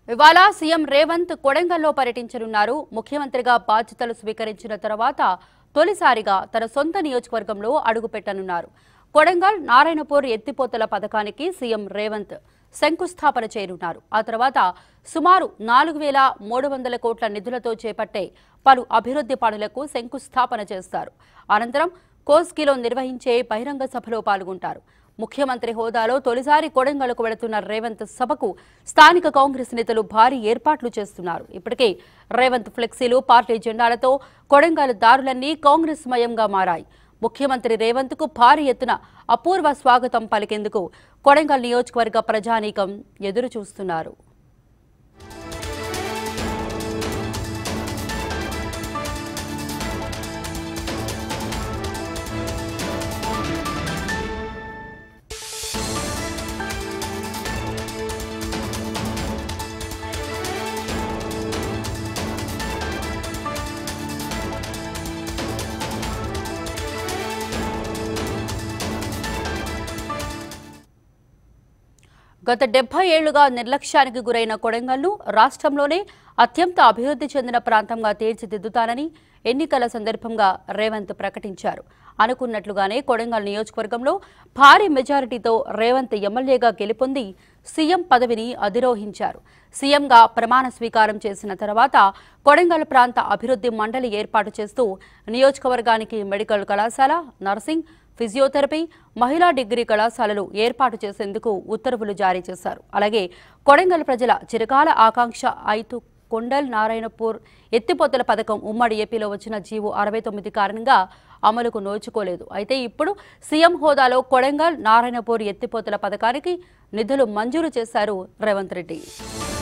ఇవాళ సీఎం రేవంత్ కొడంగల్లో పర్యటించనున్నారు ముఖ్యమంత్రిగా బాధ్యతలు స్వీకరించిన తర్వాత తొలిసారిగా తన సొంత నియోజకవర్గంలో అడుగుపెట్టనున్నారు కొడంగల్ నారాయణపూర్ ఎత్తిపోతల పథకానికి సీఎం రేవంత్ శంకుస్థాపన చేయనున్నారు ఆ తర్వాత సుమారు నాలుగు వేల మూడు వందల కోట్ల నిధులతో చేపట్టే పలు అభివృద్ధి పనులకు శంకుస్థాపన చేస్తారు అనంతరం కోస్గిలో నిర్వహించే బహిరంగ సభలో పాల్గొంటారు ముఖ్యమంత్రి హోదాలో తొలిసారి కొడంగల్కు వెళుతున్న రేవంత్ సభకు స్థానిక కాంగ్రెస్ నేతలు భారీ ఏర్పాట్లు చేస్తున్నారు ఇప్పటికే రేవంత్ ఫ్లెక్సీలు పార్టీ జెండాలతో కొడంగల్ దారులన్నీ కాంగ్రెస్ మయంగా మారాయి ముఖ్యమంత్రి రేవంత్ కు భారీ ఎత్తున అపూర్వ స్వాగతం పలికేందుకు కొడంగల్ నియోజకవర్గ ప్రజానీకం ఎదురు చూస్తున్నారు గత డెబ్బై ఏళ్లుగా నిర్లక్ష్యానికి గురైన కొడంగల్ను రాష్ట్రంలోనే అత్యంత అభివృద్ధి చెందిన ప్రాంతంగా తీర్చిదిద్దుతానని ఎన్నికల సందర్భంగా రేవంత్ ప్రకటించారు అనుకున్నట్లుగానే కొడంగల్ నియోజకవర్గంలో భారీ మెజారిటీతో రేవంత్ ఎమ్మెల్యేగా గెలుపొంది సీఎం పదవిని అధిరోహించారు సీఎంగా ప్రమాణ స్వీకారం చేసిన తర్వాత కొడంగల్ ప్రాంత అభివృద్ధి మండలి ఏర్పాటు చేస్తూ నియోజకవర్గానికి మెడికల్ కళాశాల నర్సింగ్ ఫిజియోథెరపీ మహిళా డిగ్రీ కళాశాలలు ఏర్పాటు చేసేందుకు ఉత్తర్వులు జారీ చేశారు అలాగే కొడంగల్ ప్రజల చిరకాల ఆకాంక్ష ఐతు కొండల్ నారాయణపూర్ ఎత్తిపోతల పథకం ఉమ్మడి ఏపీలో వచ్చిన జీవో అరవై తొమ్మిది కారణంగా అమలుకు నోచుకోలేదు అయితే ఇప్పుడు సీఎం హోదాలో కొడంగల్ నారాయణపూర్ ఎత్తిపోతల పథకానికి నిధులు మంజూరు చేశారు రేవంత్ రెడ్డి